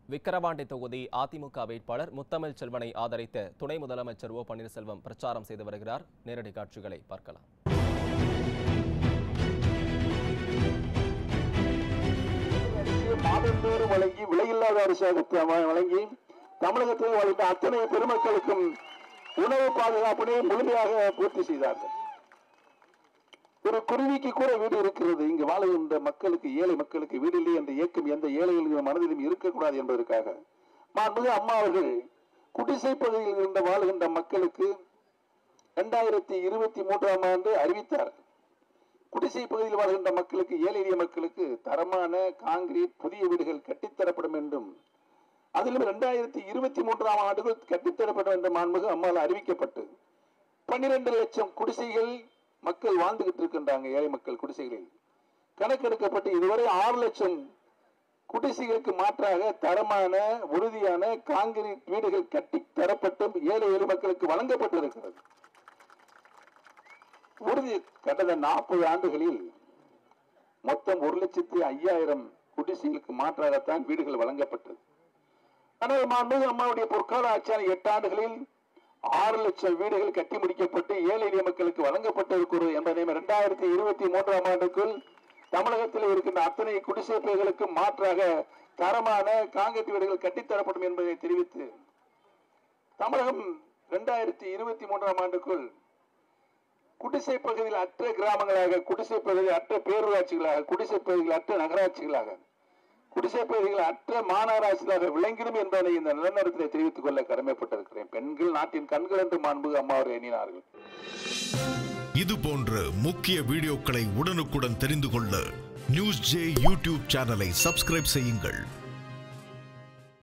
விக்கிரவாண்டி தொகுதி அதிமுக வேட்பாளர் முத்தமிழ் செல்வனை ஆதரித்த துணை முதலமைச்சர் ஓ பன்னீர்செல்வம் பிரச்சாரம் செய்து வருகிறார் நேரடி காட்சிகளை பார்க்கலாம் அரிசியை மாதந்தோறும் வழங்கி விலையில்லாத அரிசியாக த- வழங்கி தமிழகத்தில் வாழ்ந்த அத்தனை பெருமக்களுக்கும் உணவு பாதுகாப்பினை முழுமையாக பூர்த்தி செய்தார்கள் ஒரு குருவிக்கு கூட வீடு இருக்கிறது இங்கு வாழுகின்ற மக்களுக்கு ஏழை மக்களுக்கு வீடு இல்லை என்ற இயக்கம் எந்த ஏழைகளின் மனதிலும் இருக்கக்கூடாது என்பதற்காக மாண்புமிகு அம்மா அவர்கள் குடிசை பகுதியில் இருந்த வாழுகின்ற மக்களுக்கு இரண்டாயிரத்தி இருபத்தி மூன்றாம் ஆண்டு அறிவித்தார்கள் குடிசை பகுதியில் வாழ்கின்ற மக்களுக்கு ஏழை எளிய மக்களுக்கு தரமான காங்கிரீட் புதிய வீடுகள் கட்டித்தரப்படும் என்றும் அதிலும் இரண்டாயிரத்தி இருபத்தி மூன்றாம் ஆண்டுகள் கட்டித்தரப்படும் என்ற மாண்புமிகு அம்மாவில் அறிவிக்கப்பட்டு பன்னிரண்டு லட்சம் குடிசைகள் மக்கள் வாழ்ந்துகிட்டு இருக்கின்றாங்க ஏழை மக்கள் குடிசைகளில் கணக்கெடுக்கப்பட்டு இதுவரை ஆறு லட்சம் குடிசைகளுக்கு மாற்றாக தரமான உறுதியான காங்கிரீட் வீடுகள் கட்டி தரப்பட்டும் ஏழை எளிய மக்களுக்கு வழங்கப்பட்டு இருக்கிறது உறுதி கடந்த நாற்பது ஆண்டுகளில் மொத்தம் ஒரு லட்சத்தி ஐயாயிரம் குடிசைகளுக்கு மாற்றாகத்தான் வீடுகள் வழங்கப்பட்டது ஆனால் மாண்புமிகு அம்மாவுடைய பொற்கால ஆட்சியான எட்டு ஆண்டுகளில் ஆறு லட்சம் வீடுகள் கட்டி முடிக்கப்பட்டு ஏழை எளிய மக்களுக்கு வழங்கப்பட்டிருக்கிறது என்பதை இரண்டாயிரத்தி இருபத்தி மூன்றாம் ஆண்டுக்குள் தமிழகத்தில் இருக்கின்ற அத்தனை குடிசை பகுதிகளுக்கு மாற்றாக தரமான காங்கிரீட் வீடுகள் கட்டித்தரப்படும் என்பதை தெரிவித்து தமிழகம் இரண்டாயிரத்தி இருபத்தி மூன்றாம் ஆண்டுக்குள் குடிசை பகுதியில் அற்ற கிராமங்களாக குடிசை பகுதியில் அற்ற பேரூராட்சிகளாக குடிசை பகுதியில் அற்ற நகராட்சிகளாக குடிசை பகுதிகள் அற்ற மாநகராட்சிகளாக விளங்கிடும் என்பதை இந்த நிலநரத்திலே தெரிவித்துக் கொள்ள கடமைப்பட்டிருக்கிறேன் பெண்கள் நாட்டின் கண்கள் என்று மாண்புகு அம்மா அவர் எண்ணினார்கள் இது போன்ற முக்கிய வீடியோக்களை உடனுக்குடன் தெரிந்து கொள்ள நியூஸ் ஜே யூடியூப் சேனலை சப்ஸ்கிரைப் செய்யுங்கள்